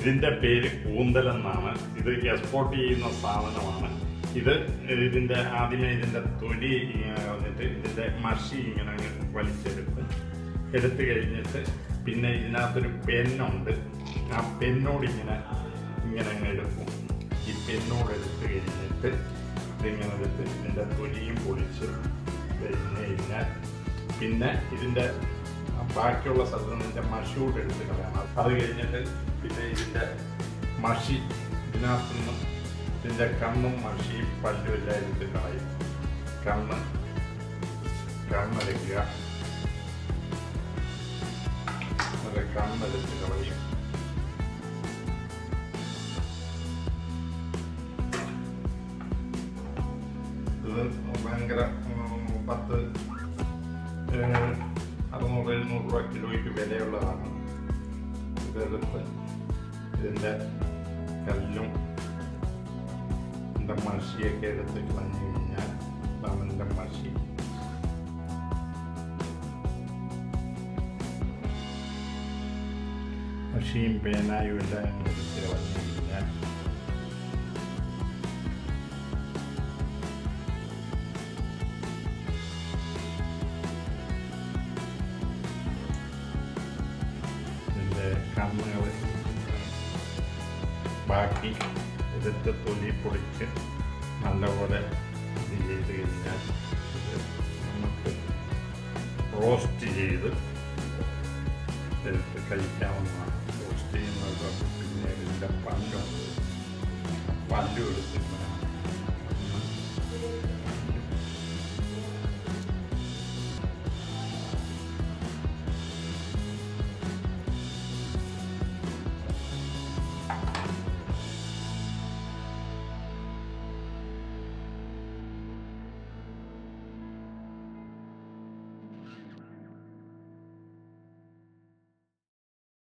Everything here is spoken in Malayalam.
ഇതിന്റെ പേര് കൂന്തൽ എന്നാണ് ഇത് എക്സ്പോർട്ട് ചെയ്യുന്ന സാധനമാണ് ഇത് ഇതിന്റെ ആദ്യമേ ഇതിന്റെ തൊലി ഇങ്ങനെ കളഞ്ഞിട്ട് ഇതിന്റെ മഷി ഇങ്ങനെ അങ്ങ് വലിച്ചെടുക്കും എടുത്തു കഴിഞ്ഞിട്ട് പിന്നെ ഇതിനകത്തൊരു പെന്നുണ്ട് ആ പെന്നോട് ഇങ്ങനെ ഇങ്ങനെ അങ്ങ് എടുക്കും ഈ പെന്നോട് എടുത്തു കഴിഞ്ഞിട്ട് ഇതിങ്ങനെ എടുത്ത് ഇതിന്റെ തൊലിയും പൊളിച്ച് കഴിഞ്ഞ് കഴിഞ്ഞാൽ പിന്നെ ഇതിന്റെ ബാക്കിയുള്ള സ്ഥലത്ത് ഇതിന്റെ മഷിയോട് എടുത്ത് കളയണം അത് കഴിഞ്ഞിട്ട് പിന്നെ ഇതിന്റെ മഷി ഇതിനകത്ത് നിന്നും ഇതിന്റെ കണ്ണും മഷിയും പല്ലും എല്ലാം എടുത്ത് കളയും കണ്ണ് കണ്ണെടുക്കുക അത് കണ്ണെടുത്ത് കളയും ഇത് ഭയങ്കര ഉം, പത്ത് ഏഹ്, അറുന്നൂറ് എഴുന്നൂറ് രൂപ കിലോയ്ക്ക് വിലയുള്ളതാണ് ഇതെടുത്ത് ഇതിൻ്റെ കല്ലും ഇതിൻ്റെ മഷിയൊക്കെ എടുത്ത് കളഞ്ഞു കഴിഞ്ഞാൽ ഇതാണ് ഇതിൻ്റെ മഷി മഷിയും പേനായും എല്ലാം അങ്ങ് എടുത്ത് കളഞ്ഞു കഴിഞ്ഞാൽ ഇതിൻ്റെ കണ്ണുകൾ ബാക്കി എടുത്ത് തൊലി പൊളിച്ച് നല്ലപോലെ ഇത് ചെയ്ത് കഴിഞ്ഞാൽ ഇത് നമുക്ക് റോസ്റ്റ് ചെയ്ത് എടുത്ത് കഴിക്കാവുന്നതാണ് റോസ്റ്റ് ചെയ്യുന്നത് പിന്നെ ഇതിൻ്റെ പല്ലുണ്ട് പല്ലും എടുത്ത് ഇങ്ങനെ